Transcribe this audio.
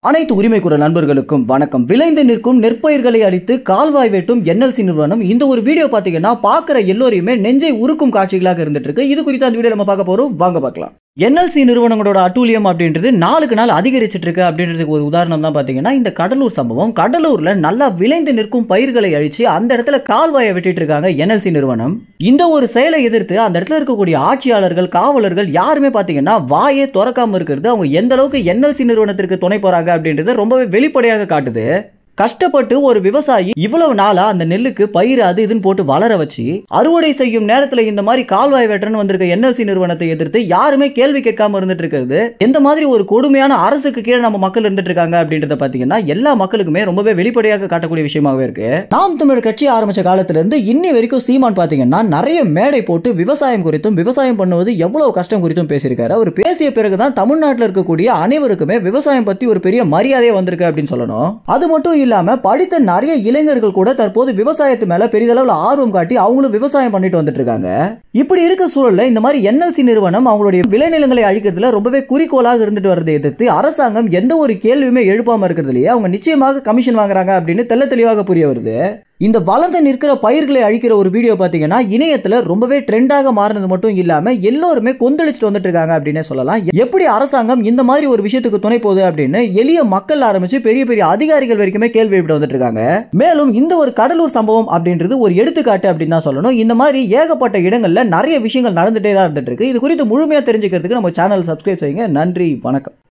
அனைத்து உரிமை குரல் நண்பர்களுக்கும் வணக்கம் விளைந்து நிற்கும் நெற்பயிர்களை அழித்து கால்வாய் வெட்டும் என்எல்சி நிறுவனம் இந்த ஒரு வீடியோ பார்த்தீங்கன்னா பார்க்குற எல்லோரையுமே நெஞ்சை உருக்கும் காட்சிகளாக இருந்துட்டு இருக்கு இது குறித்து அந்த வீடியோ நம்ம பார்க்க போறோம் வாங்க பார்க்கலாம் என்எல்சி நிறுவனங்களோட அட்டூழியம் அப்படின்றது நாளுக்கு நாள் அதிகரிச்சிட்டு இருக்கு அப்படின்றதுக்கு ஒரு உதாரணம் தான் பார்த்தீங்கன்னா இந்த கடலூர் சம்பவம் கடலூர்ல நல்லா விளைந்து நிற்கும் பயிர்களை அழிச்சு அந்த இடத்துல கால்வாயை வெட்டிட்டு இருக்காங்க என்எல்சி நிறுவனம் இந்த ஒரு செயலை எதிர்த்து அந்த இடத்துல இருக்கக்கூடிய ஆட்சியாளர்கள் காவலர்கள் யாருமே பார்த்தீங்கன்னா வாயே திறக்காம இருக்கிறது அவங்க எந்த அளவுக்கு என்எல்சி நிறுவனத்திற்கு துணை போறாங்க அப்படின்றது ரொம்பவே வெளிப்படையாக காட்டுது கஷ்டப்பட்டு ஒரு விவசாயி இவ்வளவு நாளா அந்த நெல்லுக்கு பயிர் அது இதுன்னு போட்டு வளர வச்சு அறுவடை செய்யும் நேரத்துல இந்த மாதிரி கால்வாய் வெட்டன்னு வந்திருக்க என்எல்சி நிறுவனத்தை எதிர்த்து யாருமே கேள்வி கேட்காம இருந்துட்டு இருக்கிறது எந்த மாதிரி ஒரு கொடுமையான அரசுக்கு கீழே நம்ம மக்கள் இருந்துட்டு இருக்காங்க அப்படின்றத பாத்தீங்கன்னா எல்லா மக்களுக்குமே ரொம்பவே வெளிப்படையாக காட்டக்கூடிய விஷயமாவே இருக்கு நாம் தமிழர் கட்சி ஆரம்பிச்ச காலத்துல இருந்து இன்னி வரைக்கும் சீமான் பாத்தீங்கன்னா நிறைய மேடை போட்டு விவசாயம் குறித்தும் விவசாயம் பண்ணுவது எவ்வளவு கஷ்டம் குறித்தும் பேசியிருக்காரு அவர் பேசிய பிறகுதான் தமிழ்நாட்டில் இருக்கக்கூடிய அனைவருக்குமே விவசாயம் பத்தி ஒரு பெரிய மரியாதையே வந்திருக்கு அப்படின்னு சொல்லணும் அது மட்டும் இல்லாம படித்த நிறைய இளைஞர்கள் கூட தற்போது விவசாயத்து மேல பெரிதளவுல ஆர்வம் காட்டி அவங்களும் விவசாயம் பண்ணிட்டு வந்துட்டு இருக்காங்க இப்படி இருக்க சூழல்ல இந்த மாதிரி என்எல்சி நிறுவனம் அவங்களுடைய விளைநிலங்களை அழிக்கிறதுல ரொம்பவே குறிக்கோளாக இருந்துட்டு வரதை எதிர்த்து அரசாங்கம் எந்த ஒரு கேள்வியுமே எழுப்பாம இருக்கிறதுலயே அவங்க நிச்சயமாக கமிஷன் வாங்குறாங்க அப்படின்னு தெள்ள தெளிவாக புரிய வருது இந்த வளர்ந்து நிற்கிற பயிர்களை அழிக்கிற ஒரு வீடியோ பார்த்தீங்கன்னா இணையத்தில் ரொம்பவே ட்ரெண்டாக மாறினது மட்டும் இல்லாமல் எல்லோருமே கொந்தளிச்சுட்டு வந்துட்டு இருக்காங்க அப்படின்னே சொல்லலாம் எப்படி அரசாங்கம் இந்த மாதிரி ஒரு விஷயத்துக்கு துணை போகுது அப்படின்னு எளிய மக்கள் ஆரம்பிச்சு பெரிய பெரிய அதிகாரிகள் வரைக்குமே கேள்வி எழுப்பிட்டு வந்துட்டு இருக்காங்க மேலும் இந்த ஒரு கடலூர் சம்பவம் அப்படின்றது ஒரு எடுத்துக்காட்டு அப்படின்னு தான் சொல்லணும் இந்த மாதிரி ஏகப்பட்ட இடங்கள்ல நிறைய விஷயங்கள் நடந்துட்டே தான் இருந்துட்டு இருக்கு இது குறித்து முழுமையாக தெரிஞ்சுக்கிறதுக்கு நம்ம சேனல் சப்ஸ்கிரைப் செய்யுங்க நன்றி வணக்கம்